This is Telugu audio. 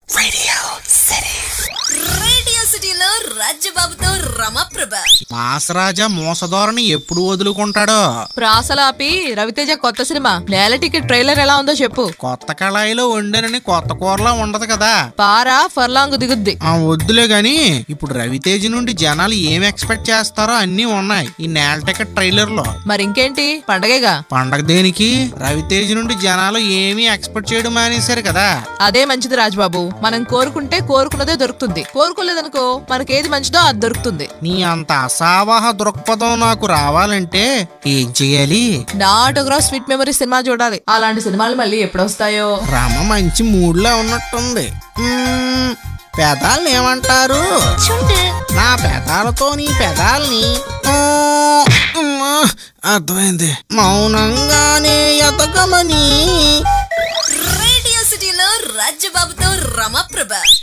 రేడియో సిటీలో రాజ్యబాబుతో రమప్రభ మాసరాజా మోసధోరణి ఎప్పుడు వదులుకుంటాడో ప్రాసలాపి రవితేజ కొత్త సినిమా నేల టికెట్ ట్రైలర్ ఎలా ఉందో చెప్పు కొత్త కళాయిలో వండనని కొత్త కూరలా ఉండదు కదా పారా ఫర్లాంగ్ దిగుద్ది ఆ వద్దులే గాని ఇప్పుడు రవితేజ్ నుండి జనాలు ఏం ఎక్స్పెక్ట్ చేస్తారో అన్నీ ఉన్నాయి ఈ నేల టికెట్ ట్రైలర్ లో మరి ఇంకేంటి పండగేగా పండగ దేనికి రవితేజ్ నుండి జనాలు ఏమీ ఎక్స్పెక్ట్ చేయడం మానేశారు కదా అదే మంచిది రాజుబాబు మనం కోరుకుంటే కోరుకున్నదే దొరుకుతుంది కోరుకోలేదనుకో మనకేది మంచిదో అది దొరుకుతుంది నీ అంత అసావాహ దృక్పథం నాకు రావాలంటే ఏం చెయ్యాలి నా ఆటోగ్రాఫ్ స్వీట్ మెమరీ సినిమా చూడాలి అలాంటి సినిమాలు మళ్ళీ ఎప్పుడు వస్తాయో రమ మంచి మూడ్లో ఉన్నట్టుంది మ్మ్, పెదాల్ని ఏమంటారు నా పెదాలతో నీ పెదాల్ని ఆ, ఉమ్మా, అర్థమైంది మౌనంగానే ఎతకమని రేడియో సిటీలో రాజ్యబాబుతో రమప్రభ